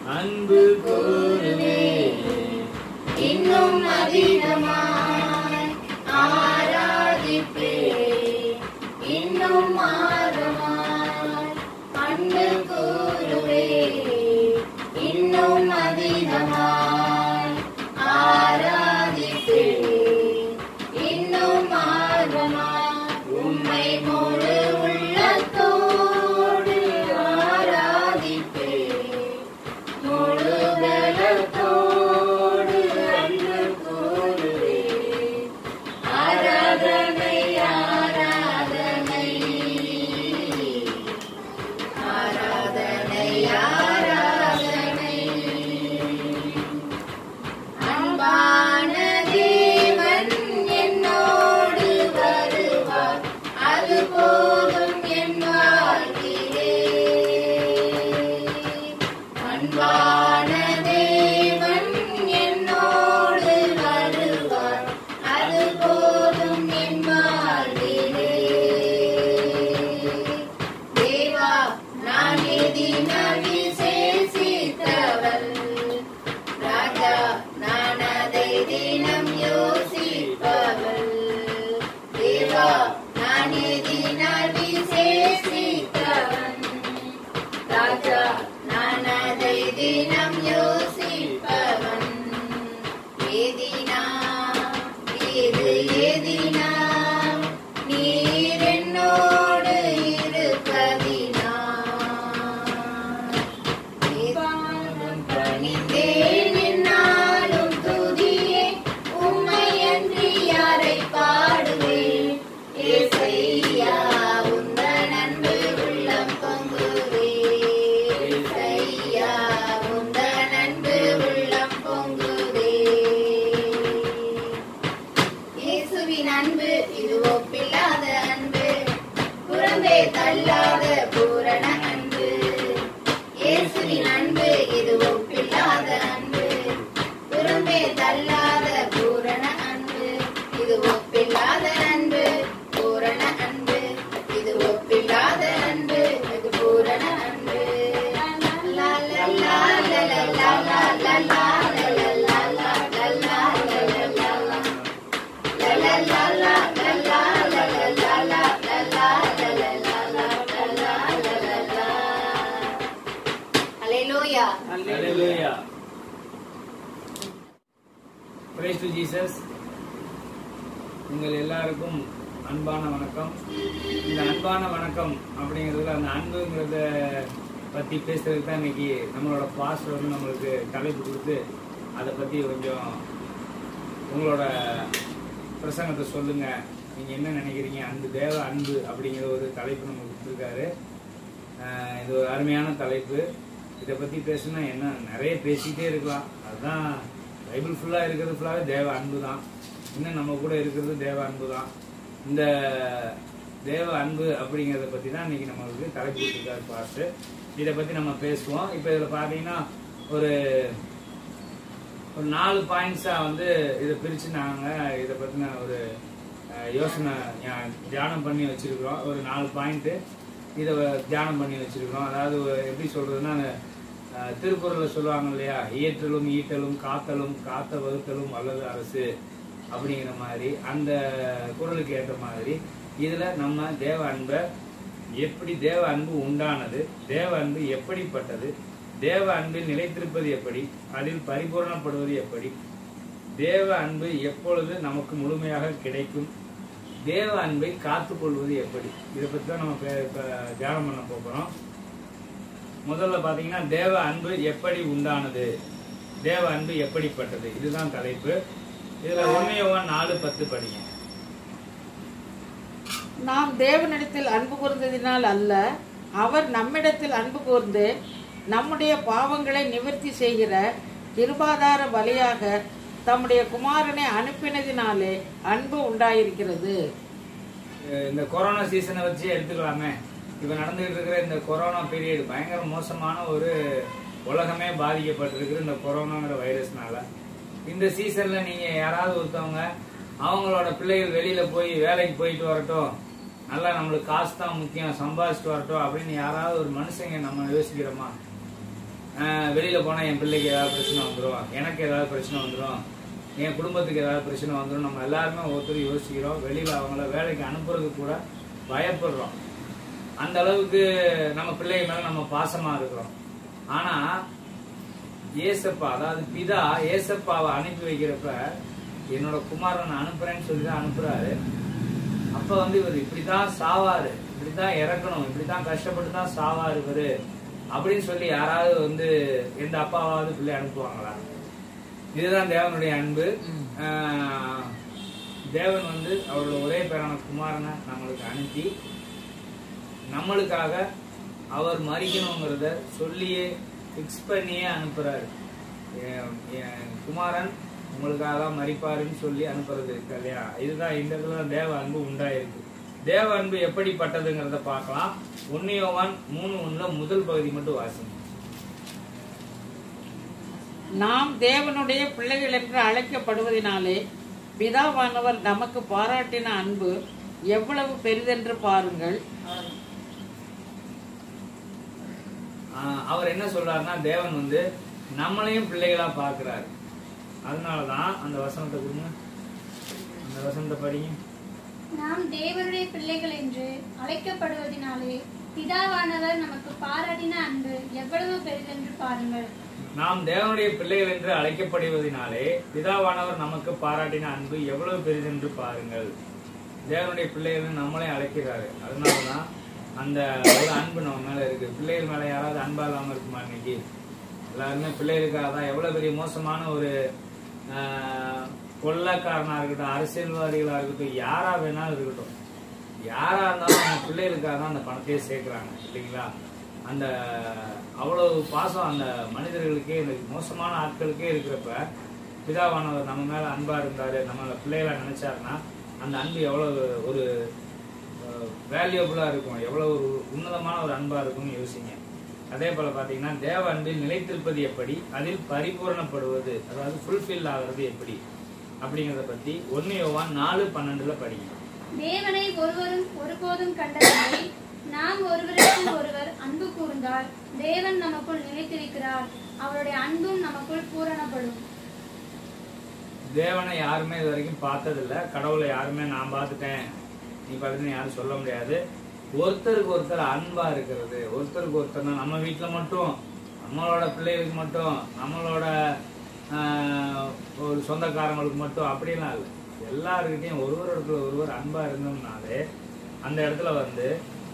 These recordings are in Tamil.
அன்பு கூறுவே இன்னும் அதிகமாய் ஆராதிப்பே இன்னும் ஆர்வமாய் அன்பு கூறுவே இன்னும் அதிகமாய் ஆராதிப்பே இன்னும் ஆர்வமாய் உம்மை முழு உள்ளத்தோடு ஆராதிப்பே முழு பலத்தோடு அன்பு கூறுவே ஆராதனை ஆராதனை ஆராதனை ஆராதனை அன்பான தேவன் என்னோடு வருவார் அது போதும் என் வாழ்விலே அன்பான தேவன் என்னோடு வருவார் அது போதும் என் வாழ்விலே தேவா நான் எதினால் விசேஷித்தவள் ராஜா நான் அதை தினம் யோசிப்பவள் தேவா நான் எதினால் விசேஷித்தவன் ராஜா நான் அதை தினம் யோசிப்பவன் ஏதினா இது ஏதினா நீர் என்னோடு இருப்பதினா ஏதானும் பணிந்தேன் என்னாலும் துதியே உம்மையன்றி யாரை பாடுவேன் ஏசையா உந்தன் அன்பு உள்ளம் பொங்குதே ஏசையா உந்தன் அன்பு உள்ளம் பொங்குதே இயேசுவின் அன்பு இது ஒப்பில்லாத அன்பு புறம்பே தள்ளாத பூரண அன்பு இயேசுவின் அன்பு இது ஒப்பில்லாத அன்பு புறம்பே தள்ளாத பூரண அன்பு இது ஒப்பில்லாத அன்பு பூரண அன்பு இது ஒப்பில்லாத அன்பு இது பூரண அன்பு லா லா லா லா லா லா லா லா லா லா லா லா லா லா லா லா லா Hallelujah. Hallelujah. Praise to Jesus. உங்கள் எல்லாருக்கும் அன்பான வணக்கம் இந்த அன்பான வணக்கம் அப்படிங்கிறதுல அந்த அன்புங்கிறத பற்றி பேசுறதுக்கு தான் இன்னைக்கு நம்மளோட பாஸ்டர் வந்து நம்மளுக்கு தலைப்பு கொடுத்து அதை பற்றி கொஞ்சம் உங்களோட பிரசங்கத்தை சொல்லுங்க நீங்க என்ன நினைக்கிறீங்க அன்பு தேவ அன்பு அப்படிங்கிற ஒரு தலைப்பு நம்ம கொடுத்துருக்காரு ஆஹ் இது ஒரு அருமையான தலைப்பு இதை பத்தி பேசுனா என்ன நிறைய பேசிக்கிட்டே இருக்கலாம் அதுதான் பைபிள் ஃபுல்லா இருக்கிறது ஃபுல்லாவே தேவ அன்பு தான் இன்னும் நம்ம கூட இருக்கிறது தேவ அன்பு தான் இந்த தேவ அன்பு அப்படிங்கிறத பத்தி தான் இன்னைக்கு நம்மளுக்கு தலைப்பு கொடுத்துருக்காரு பாஸ்ட் இதை பத்தி நம்ம பேசுவோம் இப்போ இதில் பார்த்தீங்கன்னா ஒரு ஒரு நாலு பாயிண்ட்ஸா வந்து இதை பிரிச்சு நாங்க இதை பத்தின ஒரு அஹ், யோசனை ஞா- தியானம் பண்ணி வச்சிருக்கிறோம் ஒரு நாலு பாயிண்ட் இதை தியானம் பண்ணி வச்சிருக்கிறோம் அதாவது ஒரு எப்படி சொல்றதுன்னா அந்த, அஹ், திருக்குறள்ல சொல்லுவாங்க இல்லையா இயற்றலும் ஈட்டலும் காத்தலும் காத்த வகுத்தலும் வல்லது அரசு அப்படிங்கிற மாதிரி அந்த குறளுக்கு ஏற்ற மாதிரி இதுல நம்ம தேவ அன்பை எப்படி தேவ அன்பு உண்டானது தேவ அன்பு எப்படிப்பட்டது தேவ அன்பில் நிலைத்திருப்பது எப்படி அதில் பரிபூரணப்படுவது எப்படி தேவ அன்பு எப்பொழுது நமக்கு முழுமையாக கிடைக்கும் தேவ அன்பை காத்துக்கொள்வது எப்படி இதை பத்தி தான் நம்ம பே- இப்ப தியானம் பண்ண போகிறோம் முதல்ல பாத்தீங்கன்னா தேவ அன்பு எப்படி உண்டானது தேவ அன்பு எப்படிப்பட்டது இதுதான் தலைப்பு இதுல ஒன்னையவன் நாலு பத்து படிங்க நாம் தேவனிடத்தில் அன்பு கூர்ந்ததினால் அல்ல அவர் நம்மிடத்தில் அன்பு கூர்ந்து நம்முடைய பாவங்களை நிவர்த்தி செய்கிற கிருபாதார பலியாக தம்முடைய குமாரனை அனுப்பினதினாலே அன்பு உண்டாயிருக்கிறது அஹ் இந்த கொரோனா சீசனை வச்சு எடுத்துக்கலாமே இப்ப நடந்துகிட்டு இருக்கிற இந்த கொரோனா பீரியட் பயங்கர மோசமான ஒரு உலகமே பாதிக்கப்பட்டிருக்கிற இந்த கொரோனாங்கிற வைரஸ்னால இந்த சீசன்ல நீங்க யாராவது ஒருத்தவங்க அவங்களோட பிள்ளைகள் வெளியில போய் வேலைக்கு போயிட்டு வரட்டும் நல்லா நம்மளுக்கு காசு தான் முக்கியம் சம்பாதிச்சுட்டு வரட்டும் அப்படின்னு யாராவது ஒரு மனுஷங்க நம்ம யோசிக்கிறோமா ஆஹ் வெளியில போனா என் பிள்ளைக்கு ஏதாவது பிரச்சனை வந்துடும் எனக்கு ஏதாவது பிரச்சனை வந்துடும் என் குடும்பத்துக்கு ஏதாவது பிரச்சனை வந்துடும் நம்ம எல்லாருமே ஒருத்தர் யோசிக்கிறோம் வெளியில அவங்கள வேலைக்கு அனுப்புறதுக்கு கூட பயப்படுறோம் அந்த அளவுக்கு நம்ம பிள்ளை மேல நம்ம பாசமா இருக்கிறோம் ஆனா ஏசப்பா அதாவது பிதா ஏசப்பாவை அனுப்பி வைக்கிறப்ப என்னோட குமாரன் அனுப்புறேன்னு சொல்லி தான் அனுப்புறாரு அப்ப வந்து இவர் இப்படிதான் சாவாரு இப்படிதான் இறக்கணும் இப்படிதான் கஷ்டப்பட்டு தான் சாவாரு இவரு அப்படின்னு சொல்லி யாராவது வந்து எந்த அப்பாவாவது பிள்ளை அனுப்புவாங்களா இதுதான் தேவனுடைய அன்பு ஆஹ், தேவன் வந்து அவரோட ஒரே பேரான குமாரனை நம்மளுக்கு அனுப்பி நம்மளுக்காக அவர் மறிக்கணுங்கிறத சொல்லியே ஃபிக்ஸ் பண்ணியே அனுப்புறாரு என் என் குமாரன் உங்களுக்காக தான் மறிப்பாருன்னு சொல்லி அனுப்புறது இருக்கு இல்லையா இதுதான் இந்த இடத்துல தான் தேவ அன்பு உண்டாயிருக்கு தேவ அன்பு எப்படிப்பட்டதுங்கிறத பார்க்கலாம் ஒன்னியோவான் மூணு ஒண்ணுல முதல் பகுதி மட்டும் வாசிங்க நாம் தேவனுடைய பிள்ளைகள் என்று அழைக்கப்படுவதினாலே பிதாவானவர் நமக்கு பாராட்டின அன்பு எவ்வளவு பெரிதென்று பாருங்கள் ஆஹ் அவர் என்ன சொல்றாருன்னா தேவன் வந்து நம்மளையும் பிள்ளைகளா பார்க்கிறாரு அதனாலதான் அந்த வசனத்தை கொடுங்க அந்த வசனத்தை படிங்க நாம் தேவனுடைய பிள்ளைகள் என்று அழைக்கப்படுவதினாலே பிதாவானவர் நமக்கு பாராட்டின அன்பு எவ்வளவு பெரிதென்று பாருங்கள் நாம் தேவனுடைய பிள்ளைகள் என்று அழைக்கப்படுவதினாலே பிதாவானவர் நமக்கு பாராட்டின அன்பு எவ்வளவு பெரிதென்று பாருங்கள் தேவனுடைய பிள்ளைகள் நம்மளே அழைக்கிறாரு அதனாலதான் அந்த ஒரு அன்பு நம்ம மேல இருக்கு பிள்ளைகள் மேல யாராவது அன்பா இல்லாம இருக்குமா இன்னைக்கு எல்லாருமே பிள்ளைகளுக்காக தான் எவ்வளவு பெரிய மோசமான ஒரு ஆஹ், கொள்ளைக்காரனா இருக்கட்டும் அரசியல்வாதிகளா இருக்கட்டும் யாரா வேணாலும் இருக்கட்டும் யாரா இருந்தாலும் அவங்க பிள்ளைகளுக்காக தான் அந்த பணத்தையே சேர்க்கிறாங்க இல்லைங்களா அந்த அவ்வளவு பாசம் அந்த மனிதர்களுக்கே இந்த மோசமான ஆட்களுக்கே இருக்கிறப்ப பிதாவானவர் நம்ம மேல அன்பா இருந்தாரு நம்மள பிள்ளைகளா நினைச்சாருன்னா அந்த அன்பு எவ்வளவு ஒரு வேல்யூபிளா இருக்கும் எவ்வளவு ஒரு உன்னதமான ஒரு அன்பா இருக்கும்னு யோசிங்க அதே போல பாத்தீங்கன்னா தேவ அன்பில் நிலைத்திருப்பது எப்படி அதில் பரிபூரணப்படுவது அதாவது ஃபுல்ஃபில் ஆகிறது எப்படி அப்படிங்கறத பத்தி ஒன்னு யோவான் நாலு பன்னெண்டுல படிங்க தேவனை ஒருவரும் ஒருபோதும் கண்டதில்லை நாம் ஒருவருக்கு ஒருவர் அன்பு கூர்ந்தால் தேவன் நமக்குள் நிலைத்திருக்கிறார் அவருடைய அன்பும் நமக்குள் பூரணப்படும் தேவனை யாருமே இது வரைக்கும் பார்த்ததில்ல கடவுளை யாருமே நான் பார்த்துட்டேன் நீ பார்த்துன்னு யாரும் சொல்ல முடியாது ஒருத்தருக்கு ஒருத்தர் அன்பா இருக்கிறது ஒருத்தருக்கு ஒருத்தர் நம்ம வீட்டில் மட்டும் நம்மளோட பிள்ளைகளுக்கு மட்டும் நம்மளோட ஆஹ், ஒரு சொந்தக்காரங்களுக்கு மட்டும் அப்படிலாம் இல்லை எல்லாருக்கிட்டையும் ஒருவருக்கு ஒருவர் அன்பா இருந்தோம்னாலே அந்த இடத்துல வந்து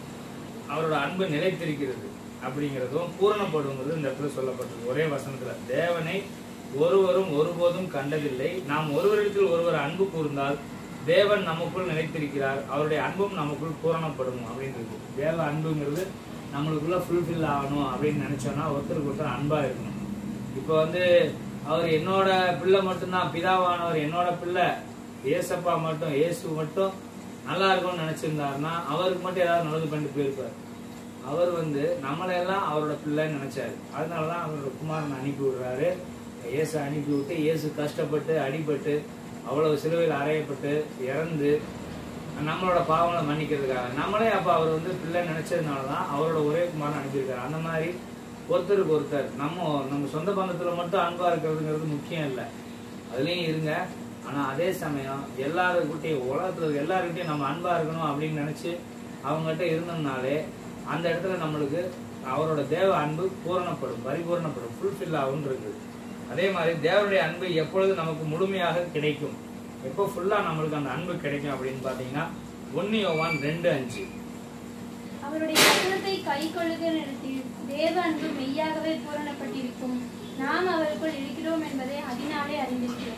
அவரோட அன்பு நிலைத்திருக்கிறது அப்படிங்கிறதும் பூரணப்படுங்கிறது இந்த இடத்துல சொல்லப்பட்டிருக்கு ஒரே வசனத்துல தேவனை ஒருவரும் ஒருபோதும் கண்டதில்லை நாம் ஒருவரிடத்தில் ஒருவர் அன்பு கூர்ந்தால் தேவன் நமக்குள் நிலைத்திருக்கிறார் அவருடைய அன்பும் நமக்குள் பூரணப்படும் அப்படின்னு இருக்கு தேவ அன்புங்கிறது நம்மளுக்குள்ள ஃபுல்ஃபில் ஆகணும் அப்படின்னு நினைச்சோம்னா ஒருத்தருக்கு ஒருத்தர் அன்பா இருக்கணும் இப்போ வந்து அவர் என்னோட பிள்ளை மட்டும்தான் பிதாவானவர் என்னோட பிள்ளை ஏசப்பா மட்டும் இயேசு மட்டும் நல்லா இருக்கும்னு நினைச்சிருந்தாருன்னா அவருக்கு மட்டும் ஏதாவது நல்லது பண்ணிட்டு போயிருப்பார் அவர் வந்து நம்மளை எல்லாம் அவரோட பிள்ளைன்னு நினைச்சாரு அதனாலதான் அவரோட குமாரன் அனுப்பி விடுறாரு இயேசு அனுப்பி விட்டு இயேசு கஷ்டப்பட்டு அடிபட்டு அவ்வளவு சிலுவையில் அறையப்பட்டு இறந்து நம்மளோட பாவங்களை மன்னிக்கிறதுக்காக நம்மளே அப்ப அவர் வந்து பிள்ளை நினைச்சதுனாலதான் அவரோட ஒரே குமாரன் அனுப்பியிருக்காரு அந்த மாதிரி ஒருத்தருக்கு ஒருத்தர் நம்ம நம்ம சொந்த பந்தத்துல மட்டும் அன்பா இருக்கிறதுங்கிறது முக்கியம் இல்லை அதுலயும் இருங்க ஆனா அதே சமயம் எல்லாருக்கிட்டையும் உலகத்துல இருக்க எல்லாருக்கிட்டையும் நம்ம அன்பா இருக்கணும் அப்படின்னு நினைச்சு அவங்ககிட்ட இருந்தோம்னாலே அந்த இடத்துல நம்மளுக்கு அவரோட தேவ அன்பு பூரணப்படும் பரிபூரணப்படும் ஃபுல்ஃபில் ஆகும் இருக்குது அதே மாதிரி தேவனுடைய அன்பு எப்பொழுது நமக்கு முழுமையாக கிடைக்கும் எப்போ ஃபுல்லா நம்மளுக்கு அந்த அன்பு கிடைக்கும் அப்படின்னு பாத்தீங்கன்னா ஒன்னு யோவான் ரெண்டு அஞ்சு அவருடைய வசனத்தை கை கொள்ளுகிற இடத்தில் தேவ அன்பு மெய்யாகவே பூரணப்பட்டிருக்கும் நாம் அவருக்குள் இருக்கிறோம் என்பதை அதனாலே அறிந்திருக்கிறோம்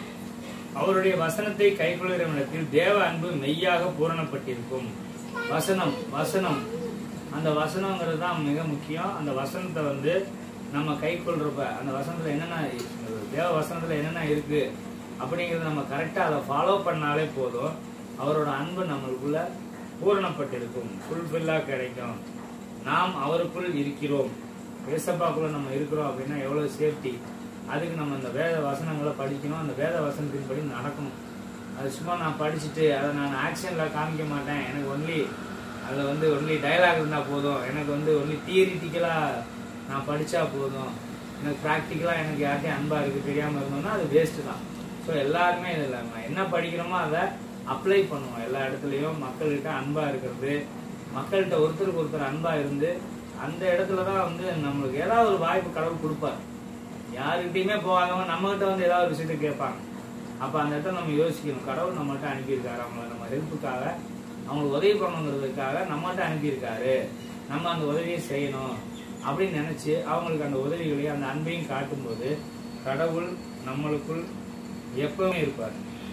அவருடைய வசனத்தை கைக்கொள்கிற இடத்தில் தேவ அன்பு மெய்யாக பூரணப்பட்டிருக்கும் வசனம் வசனம் அந்த வசனங்கிறது தான் மிக முக்கியம் அந்த வசனத்தை வந்து நம்ம கை கொள்றப்ப அந்த வசனத்துல என்னென்ன தேவ வசனத்துல என்னென்ன இருக்கு அப்படிங்கறத நம்ம கரெக்டா அதை ஃபாலோ பண்ணாலே போதும் அவரோட அன்பு நம்மளுக்குள்ள பூரணப்பட்டிருக்கும் ஃபுல்ஃபில்லா கிடைக்கும் நாம் அவருக்குள் இருக்கிறோம் ஏசப்பாக்குள்ள நம்ம இருக்கிறோம் அப்படின்னா எவ்வளவு சேஃப்டி அதுக்கு நம்ம அந்த வேத வசனங்களை படிக்கணும் அந்த வேத வசனத்தின்படி நடக்கணும் அது சும்மா நான் படிச்சுட்டு அதை நான் ஆக்ஷன்ல காமிக்க மாட்டேன் எனக்கு ஒன்லி அதில் வந்து ஒன்லி டயலாக் இருந்தால் போதும் எனக்கு வந்து ஒன்லி தியரிட்டிக்கலாக நான் படிச்சா போதும் எனக்கு ப்ராக்டிக்கலா எனக்கு யார்ட்டையும் அன்பா இருக்கு தெரியாம இருந்தோம்னா அது வேஸ்ட் தான் ஸோ எல்லாருமே இதில் நம்ம என்ன படிக்கிறோமோ அதை அப்ளை பண்ணுவோம் எல்லா இடத்துலையும் மக்கள்கிட்ட அன்பா இருக்கிறது மக்கள்கிட்ட ஒருத்தருக்கு ஒருத்தர் அன்பா இருந்து அந்த இடத்துல தான் வந்து நம்மளுக்கு ஏதாவது ஒரு வாய்ப்பு கடவுள் கொடுப்பார் யாருக்கிட்டையுமே போகாதவங்க நம்மகிட்ட வந்து ஏதாவது ஒரு விஷயத்த கேட்பாங்க அப்ப அந்த இடத்துல நம்ம யோசிக்கணும் கடவுள் நம்மகிட்ட அனுப்பியிருக்காரு அவங்கள நம்ம ஹெல்ப்புக்காக அவங்களுக்கு உதவி பண்ணணுங்கிறதுக்காக நம்மகிட்ட அனுப்பியிருக்காரு நம்ம அந்த உதவியை செய்யணும் அப்படின்னு நினைச்சு அவங்களுக்கு அந்த உதவிகளையும் அந்த அன்பையும் காட்டும்போது கடவுள் நம்மளுக்குள் எப்பவுமே இருப்பார்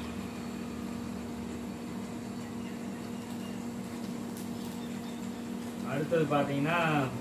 அடுத்தது பாத்தீங்கன்னா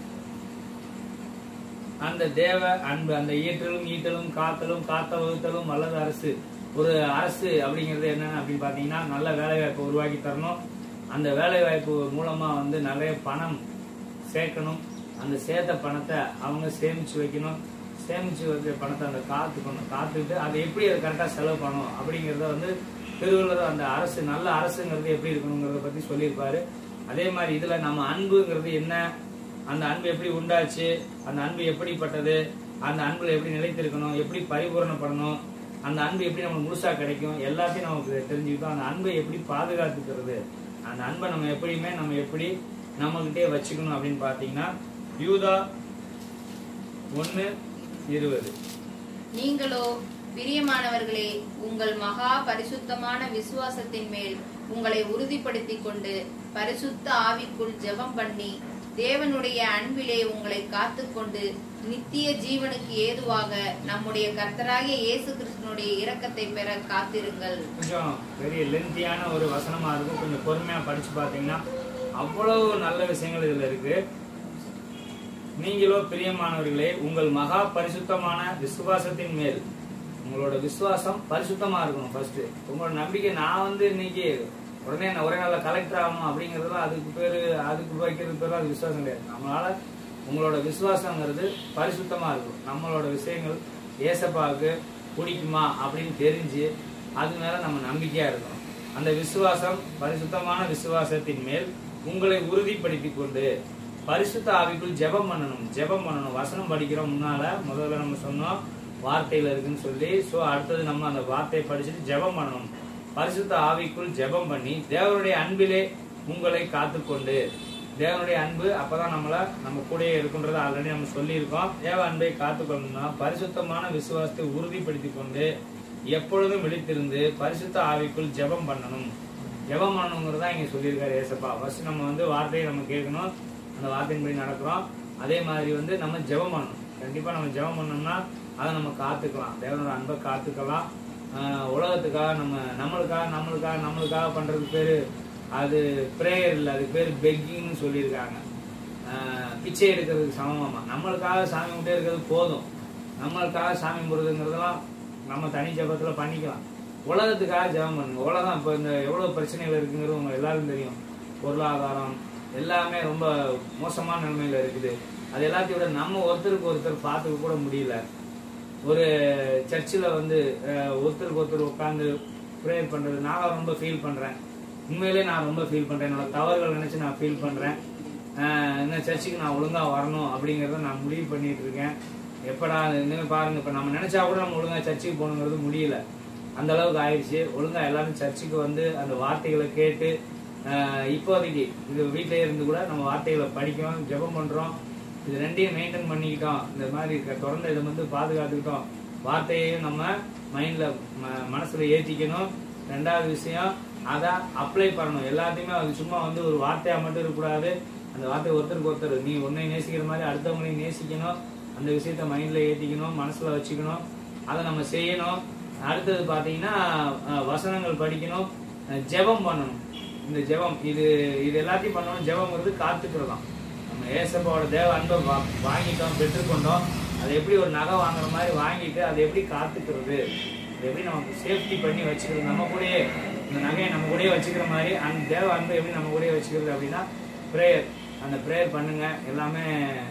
அந்த தேவ அன்பு அந்த ஈட்டலும் ஈட்டலும் காத்தலும் காத்த வகுத்தலும் வல்லது அரசு ஒரு அரசு அப்படிங்கிறது என்னன்னு அப்படின்னு பாத்தீங்கன்னா நல்ல வேலை வாய்ப்பு உருவாக்கி தரணும் அந்த வேலை வாய்ப்பு மூலமா வந்து நிறைய பணம் சேர்க்கணும் அந்த சேர்த்த பணத்தை அவங்க சேமிச்சு வைக்கணும் சேமிச்சு வைக்கிற பணத்தை அந்த காத்துக்கணும் காத்துக்கிட்டு அதை எப்படி அதை கரெக்டாக செலவு பண்ணணும் அப்படிங்கிறத வந்து திருவள்ளுவர் அந்த அரசு நல்ல அரசுங்கிறது எப்படி இருக்கணுங்கிறத பத்தி சொல்லியிருப்பாரு அதே மாதிரி இதுல நம்ம அன்புங்கிறது என்ன அந்த அன்பு எப்படி உண்டாச்சு அந்த அன்பு எப்படிப்பட்டது அந்த அன்புல எப்படி நிலைத்திருக்கணும் எப்படி பரிபூரணப்படணும் அந்த அன்பு எப்படி நமக்கு முழுசா கிடைக்கும் எல்லாத்தையும் நமக்கு தெரிஞ்சுக்கிட்டோம் அந்த அன்பை எப்படி பாதுகாத்துக்கிறது அந்த அன்பை நம்ம எப்படியுமே நம்ம எப்படி நம்மகிட்டே வச்சுக்கணும் அப்படின்னு பாத்தீங்கன்னா யூதா ஒன்னு இருபது நீங்களோ பிரியமானவர்களே உங்கள் மகா பரிசுத்தமான விசுவாசத்தின் மேல் உங்களை உறுதிப்படுத்திக் கொண்டு பரிசுத்த ஆவிக்குள் ஜெபம் பண்ணி தேவனுடைய அன்பிலே உங்களை காத்துக்கொண்டு நித்திய ஜீவனுக்கு ஏதுவாக நம்முடைய கர்த்தராகிய இயேசு கிறிஸ்துனுடைய இரக்கத்தை பெற காத்திருங்கள் கொஞ்சம் பெரிய லென்த்தியான ஒரு வசனமா இருக்கும் கொஞ்சம் பொறுமையா படிச்சு பாத்தீங்கன்னா அவ்வளவு நல்ல விஷயங்கள் இதுல இருக்கு நீங்களோ பிரியமானவர்களே உங்கள் மகா பரிசுத்தமான விசுவாசத்தின் மேல் உங்களோட விசுவாசம் பரிசுத்தமா இருக்கணும் ஃபர்ஸ்ட் உங்களோட நம்பிக்கை நான் வந்து இன்னைக்கு உடனே நான் ஒரே நாள்ல கலெக்டர் ஆகணும் அப்படிங்கறதுலாம் அதுக்கு பேரு அதுக்கு வைக்கிறது பேரு அது விசுவாசம் கிடையாது நம்மளால உங்களோட விசுவாசங்கிறது பரிசுத்தமா இருக்கும் நம்மளோட விஷயங்கள் ஏசப்பாவுக்கு பிடிக்குமா அப்படின்னு தெரிஞ்சு அது மேல நம்ம நம்பிக்கையா இருக்கணும் அந்த விசுவாசம் பரிசுத்தமான விசுவாசத்தின் மேல் உங்களை உறுதிப்படுத்திக் கொண்டு பரிசுத்த ஆவிக்குள் ஜெபம் பண்ணணும் ஜெபம் பண்ணணும் வசனம் படிக்கிறோம் முன்னால முதல்ல நம்ம சொன்னோம் வார்த்தையில இருக்குன்னு சொல்லி சோ அடுத்தது நம்ம அந்த வார்த்தையை படிச்சுட்டு ஜெபம் பண்ணணும் பரிசுத்த ஆவிக்குள் ஜெபம் பண்ணி தேவனுடைய அன்பிலே உங்களை காத்துக்கொண்டு தேவனுடைய அன்பு அப்பதான் நம்மள நம்ம கூடயே இருக்குன்றத ஆல்ரெடி நம்ம சொல்லியிருக்கோம் தேவ அன்பை காத்துக்கொள்ளணும்னா பரிசுத்தமான விசுவாசத்தை உறுதிப்படுத்தி கொண்டு எப்பொழுதும் விழித்திருந்து பரிசுத்த ஆவிக்குள் ஜெபம் பண்ணணும் ஜெபம் பண்ணணுங்கிறதா இங்க சொல்லியிருக்காரு ஏசப்பா ஃபர்ஸ்ட் நம்ம வந்து வார்த்தையை நம்ம கேட்கணும் அந்த வார்த்தையின்படி நடக்கிறோம் அதே மாதிரி வந்து நம்ம ஜெபம் பண்ணணும் கண்டிப்பா நம்ம ஜெபம் பண்ணோம்னா அதை நம்ம காத்துக்கலாம் தேவனோட அன்பை காத்துக்கலாம் ஆஹ் உலகத்துக்காக நம்ம நம்மளுக்காக நம்மளுக்காக நம்மளுக்காக பண்றது பேரு அது பிரேயர் இல்லை அது பேர் பெக்கிங்னு சொல்லியிருக்காங்க ஆஹ் பிச்சை எடுக்கிறதுக்கு சமமாமா நம்மளுக்காக சாமி கும்பிட்டே இருக்கிறது போதும் நம்மளுக்காக சாமி கும்பிடுறதுங்கிறதெல்லாம் நம்ம தனி ஜபத்துல பண்ணிக்கலாம் உலகத்துக்காக ஜெபம் பண்ணுங்க உலகம் இப்போ இந்த எவ்வளவு பிரச்சனைகள் இருக்குங்கிறது உங்க எல்லாரும் தெரியும் பொருளாதாரம் எல்லாமே ரொம்ப மோசமான நிலைமையில இருக்குது அது எல்லாத்தையும் விட நம்ம ஒருத்தருக்கு ஒருத்தர் பார்த்துக்க கூட முடியல ஒரு சர்ச்சில் வந்து அஹ், ஒருத்தருக்கு ஒருத்தர் உட்காந்து ப்ரேயர் பண்றது நான் ரொம்ப ஃபீல் பண்றேன் உண்மையிலே நான் ரொம்ப ஃபீல் பண்றேன் என்னோட தவறுகள் நினைச்சு நான் ஃபீல் பண்றேன் அஹ், இந்த சர்ச்சுக்கு நான் ஒழுங்கா வரணும் அப்படிங்கறத நான் முடிவு பண்ணிட்டு இருக்கேன் எப்படா இனிமே பாருங்க இப்ப நம்ம நினைச்சா கூட நம்ம ஒழுங்கா சர்ச்சுக்கு போகணுங்கிறது முடியல அந்த அளவுக்கு ஆயிடுச்சு ஒழுங்கா எல்லாரும் சர்ச்சுக்கு வந்து அந்த வார்த்தைகளை கேட்டு அஹ், இப்போதைக்கு இது வீட்டிலே இருந்து கூட நம்ம வார்த்தைகளை படிக்கிறோம் ஜெபம் பண்றோம் இது ரெண்டையும் மெயின்டைன் பண்ணிக்கிட்டோம் இந்த மாதிரி இருக்க தொடர்ந்து இதை வந்து பாதுகாத்துக்கிட்டோம் வார்த்தையையும் நம்ம மைண்ட்ல ம- மனசுல ஏற்றிக்கணும் ரெண்டாவது விஷயம் அதை அப்ளை பண்ணணும் எல்லாத்தையுமே அது சும்மா வந்து ஒரு வார்த்தையா மட்டும் இருக்கக்கூடாது அந்த வார்த்தை ஒருத்தருக்கு ஒருத்தர் நீ உன்னை நேசிக்கிற மாதிரி அடுத்தவங்களையும் நேசிக்கணும் அந்த விஷயத்த மைண்ட்ல ஏற்றிக்கணும் மனசுல வச்சுக்கணும் அதை நம்ம செய்யணும் அடுத்தது பாத்தீங்கன்னா அஹ், வசனங்கள் படிக்கணும் அஹ், ஜெபம் பண்ணணும் இந்த ஜெபம் இது இது எல்லாத்தையும் பண்ணணும் ஜெபம்ங்கிறது காத்துக்கிறதாம் நம்ம ஏசப்பாவோட தேவ அன்பை வா- வாங்கிட்டோம் பெற்றுக்கொண்டோம் அதை எப்படி ஒரு நகை வாங்குற மாதிரி வாங்கிட்டு அதை எப்படி காத்துக்கிறது அதை எப்படி நமக்கு சேஃப்டி பண்ணி வச்சுக்கிறது நம்ம கூடயே இந்த நகையை நம்ம கூடயே வச்சுக்கிற மாதிரி அந்த தேவ அன்பை எப்படி நம்ம கூடயே வச்சுக்கிறது அப்படின்னா ப்ரேயர் அந்த ப்ரேயர் பண்ணுங்க எல்லாமே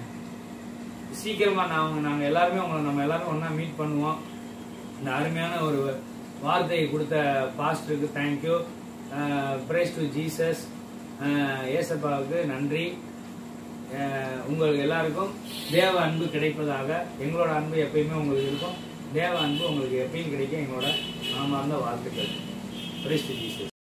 சீக்கிரமா நாங்க நாங்க எல்லாருமே உங்களை நம்ம எல்லாரும் ஒண்ணா மீட் பண்ணுவோம் இந்த அருமையான ஒரு வார்த்தையை கொடுத்த பாஸ்டருக்கு தேங்க்யூ பிரைஸ் டு ஜீசஸ் ஏசப்பாவுக்கு நன்றி அஹ், உங்களுக்கு எல்லாருக்கும் தேவ அன்பு கிடைப்பதாக எங்களோட அன்பு எப்பயுமே உங்களுக்கு இருக்கும் தேவ அன்பு உங்களுக்கு எப்பயும் கிடைக்கும் எங்களோட மனமார்ந்த வாழ்த்துக்கள் பிரைஸ் டு ஜீசஸ்